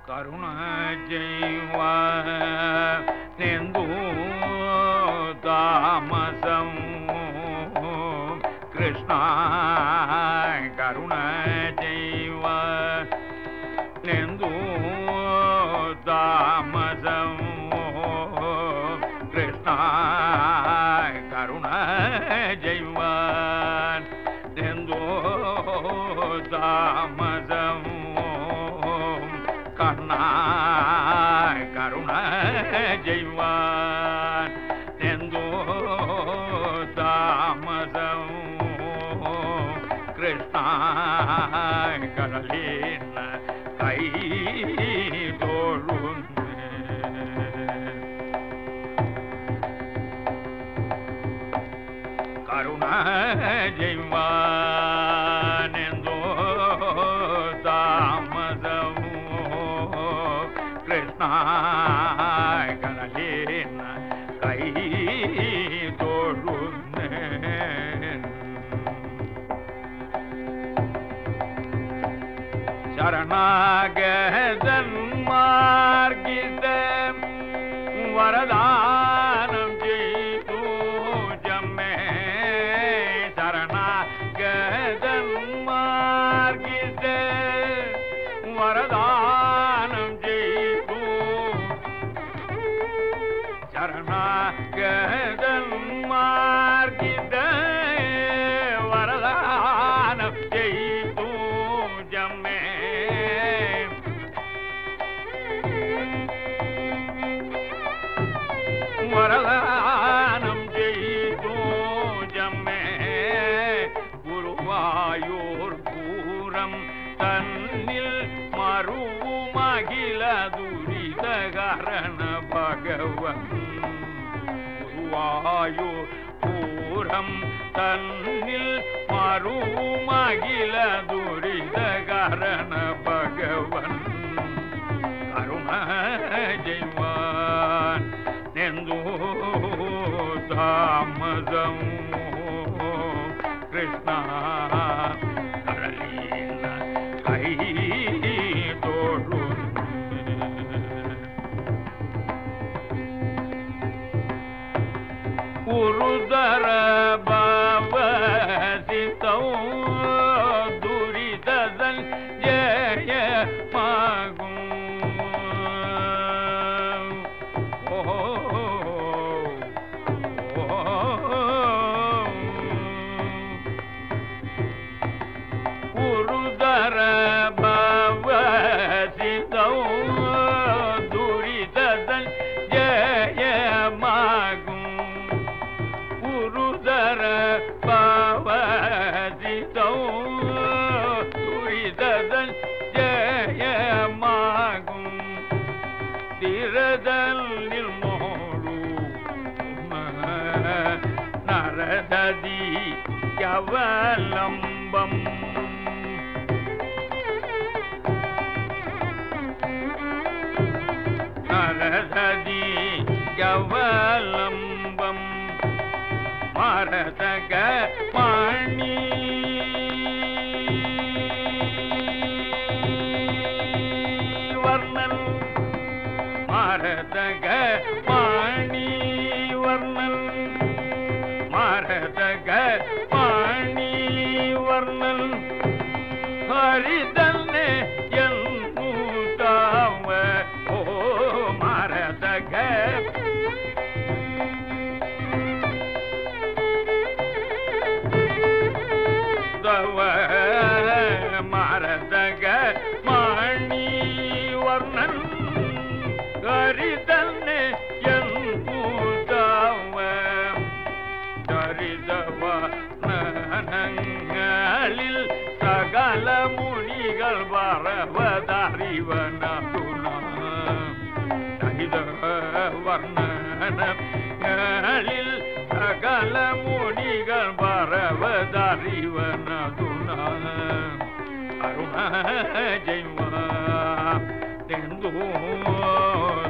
ಕರುಣ ಜೈವ ನೆಂದು ತಾಮಸಂ ಕೃಷ್ಣ ಕರುಣ ಜೈವ ನೆಂದು ತಾಮಸಂ ಕೃಷ್ಣ ಕರುಣ ಜೈವ ನೆಂದು தாமதம் கண்ணா கருண ஜெய்வான் எந்தோ தாமதம் கிருஷ்ணா கடலின் கை தோழும் கருண ஜெய்வானெந்தோ தாமதமோ கிருஷ்ணா கடலின் கை தோழுந்தேன் சரணாகதன் மார்கித வரதானம் செய்து ஜம்மே சரணாகதன் மார்கித வரதானம் செய்து சரணாகதன் மார்கித வரதானம் செய்து ஜம்மே வரதானம் செய்தோ ஜம்மே குருவாயூர் பூரம் தன்னில் மருவும் அகில துரிதகரண பகவன் குருவாயூர் பூரம் தன்னில் மருவும் அகில துரிதகரண பகவன் கருண ஜெய்வான் நெந்தோ தாமதம் கிருஷ்ணா கடலின் கை தோழும் உருதர பாவ சித்தம் துரிததன் ஜெய மாகும் ஓ உருதர பவ சிதம் துரிததன் ஜெயமாகும் உருதர பவ சிதம் துரிததன் ஜெயமாகும் திரதலில் மோடு நரததி யவலம்பம் நரததி யவலம்பம் மரதக பாணி வர்ணன் மரதக பாணி வர்ணன் மரதக பாணி வர்ணன் ஹரிதன்னே என் மூத்தாவ ஓ மரதக தவ மரதக மணி வர்ணன் ஹரிதன்னே என் மூத்தாவ தரிதவ நனங்களில் சகல முனிகள் வரவதறிவனதுனா தரித வர்ணனங்களில் சகல முனிகள் வரவதறிவனதுனா அருண ஜெய்வா தெந்தோ